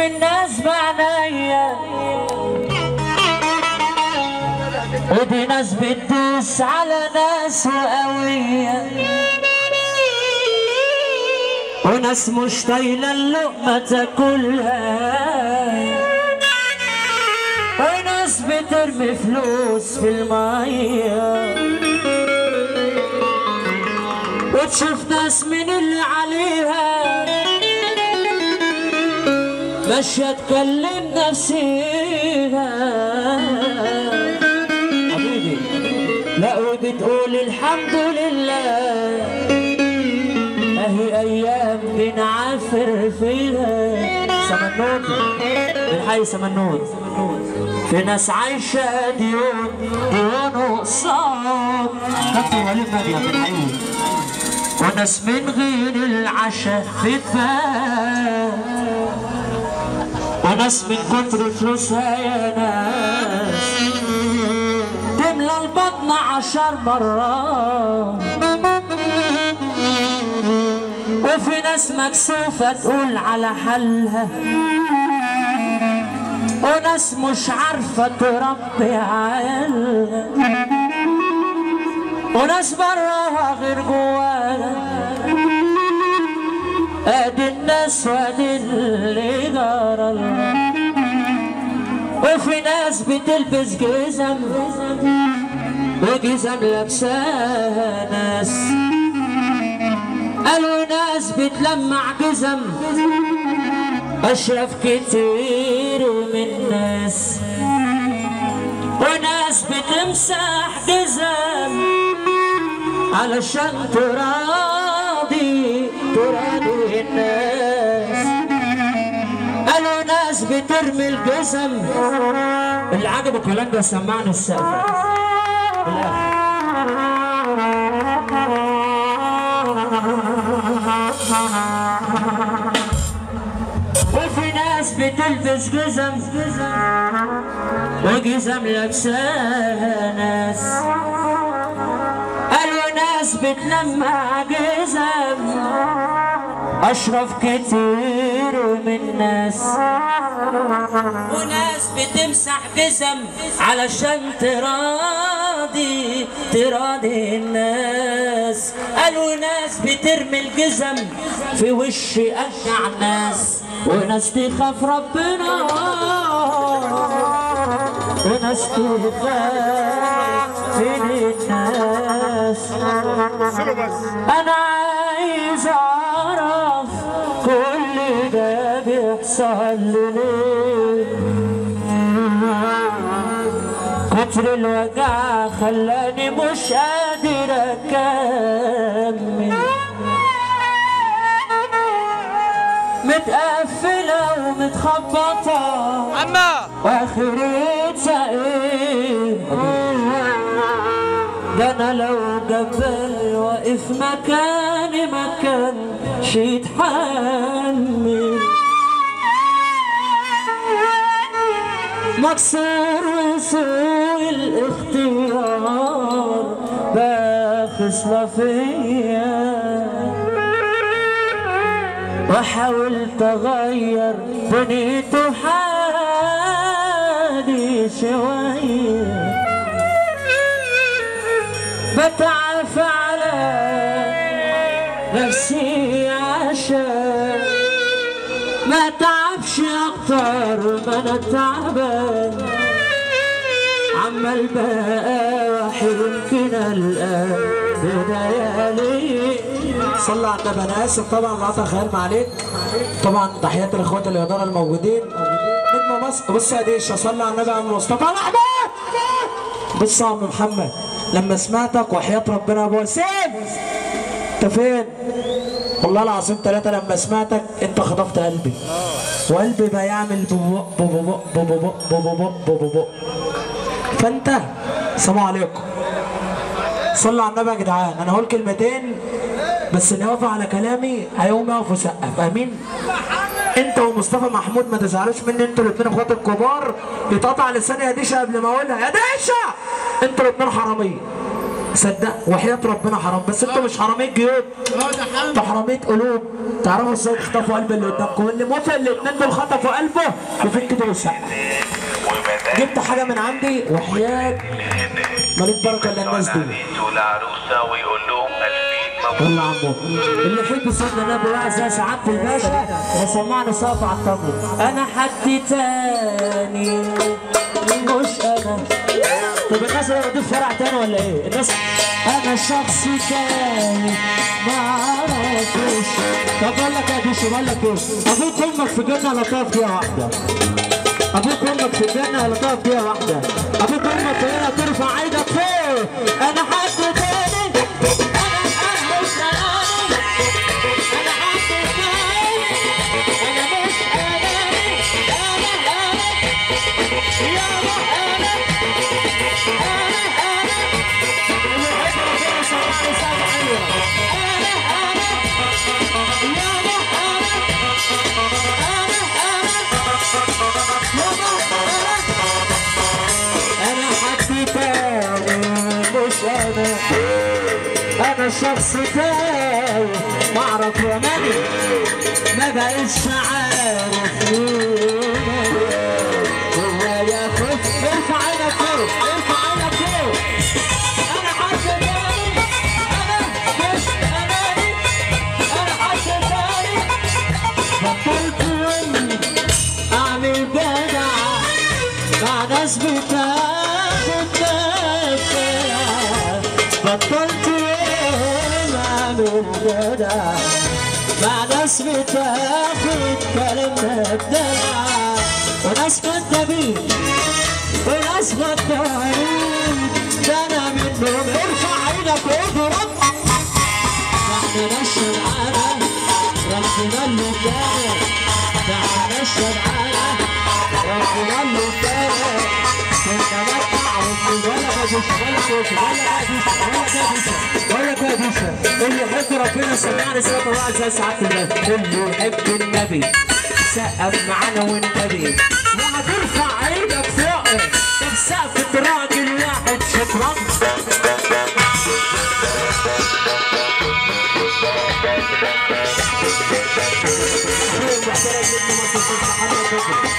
من ناس بعناية ودي ناس بتدوس على ناس وقوية وناس مش طايلة اللقمة تاكلها وناس بترمي فلوس في المية وتشوف ناس من اللي عليها ماشية تكلم نفسيها حبيبي لا وبتقول الحمد لله اهي ايام بنعافر فيها سمنود من حي سمنود في ناس عايشة ديون ديون وقصاد كابتن وليد نبيه من حي وناس من غير العشاء بتبات وناس من كتر فلوسها يا ناس تملى البطن عشر مرات وفي ناس مكسوفة تقول على حلها وناس مش عارفة تربي عيالها وناس براها غير جواها ادي الناس وادي اللي جرى وفي ناس بتلبس جزم وجزم لابساها ناس قالوا ناس بتلمع جزم اشرف كتير من ناس وناس بتمسح جزم علشان تراضي تراضي الناس قالوا ناس بترمي الجسم اللي عجبه الكلام ده سمعنا السقف بالاخر وفي ناس بتلبس جزم وجزم لابساها ناس قالوا ناس بتلمع جزم اشرف كتير من ناس وناس بتمسح جزم علشان تراضي تراضي الناس قالوا ناس بترمي الجزم في وش اشجع ناس وناس تخاف ربنا وناس تخاف من الناس انا عايز اعرف كل ده بيحصل ليه كتر الوجع خلاني مش قادر اكمل متقفلة ومتخبطة عمّا واخرتها ايه ده انا لو جبل واقف مكاني ما كانش يتحمل مكسور وسوء الاختيار بقى خصلة فيا وحاولت اغير بنيته حالي شوية بتعافى على نفسي عشان ما تعبش اكتر ما انا تعبان عمال بقى يمكن الان بداية ليه صلى على النبي انا اسف طبعا لقطع خيال ما عليك طبعا تحيات لاخوات الاداره الموجودين نجم مصر بص يا ديشه صلى على النبي يا عم مصطفى احمد بص يا عم محمد لما سمعتك وحياه ربنا يا ابو حسين انت فين؟ والله العظيم ثلاثة لما سمعتك انت خطفت قلبي وقلبي بقى يعمل بوبو بوبو بوبو بوبو بوبو فانت السلام عليكم صلوا على النبي يا جدعان انا هقول كلمتين بس اللي يقف على كلامي هيقوم يقف ويسقف امين انت ومصطفى محمود ما تزعلوش مني انتوا الاثنين اخوات الكبار يتقطع لساني يا ديشه قبل ما اقولها يا ديشه انتوا الاثنين حراميه صدق وحياة ربنا حرام بس انتوا مش حرامية جيوب انتوا حرامية قلوب تعرفوا ازاي تخطفوا قلب اللي قدامكم اللي موافق الاتنين دول خطفوا قلبه وفين كده وسع جبت حاجة من عندي وحياة مالك بركة الا الناس دي العروسة ويقول لهم ألفين مبروك والله عمو اللي يحب سيدنا النبي بقى زي سعادة الباشا يسمعنا صوت على الطبل انا حد تاني مش انا طب الناس اللي بتضيف فرع تاني ولا ايه؟ الناس انا شخص تاني ما اعرفش طب بقول لك يا بيشو بقول لك ايه؟ ابوك امك في جنه لا تقف فيها واحده ابوك امك في الجنه ولا تقف فيها واحده ابوك امك هنا ترفع ايدك فوق انا حد تاني انا انا مش اناني انا حد تاني انا مش اناني انا انا يا انا انا انا اللي يحب ربنا يسمعني سامع حلوه انا انا يا انا انا انا حد تاني مش انا انا شخص تاني ما اعرف يا مالي ما بقتش عارف مين هو يا خوف ارفع عينك فوق ارفع عينك فوق انا حد تاني انا مش اناني انا حد تاني بطلت وين اعمل جدع مع ناس بتاخد نفسها بطلت يوم اعمل جدع مع ناس بتاخد كلامنا الدلع وناس كدابين وناس غدارين ده انا منهم ارفع عينك واضرب احنا نشر معانا ربنا اللي ادانا احنا نشر معانا ربنا اللي ادانا كنا نطلع ولا بدوش ولا بدوش ولا بدوش ولا بدوش ولا بدوش اللي يحب ربنا سمعنا صوت الله زي ساعات النبي اللي يحب النبي سقف معانا والنبي وهترفع ايدك فوق طب سقف راجل واحد شكرا محترم جدا مصر محمد بكر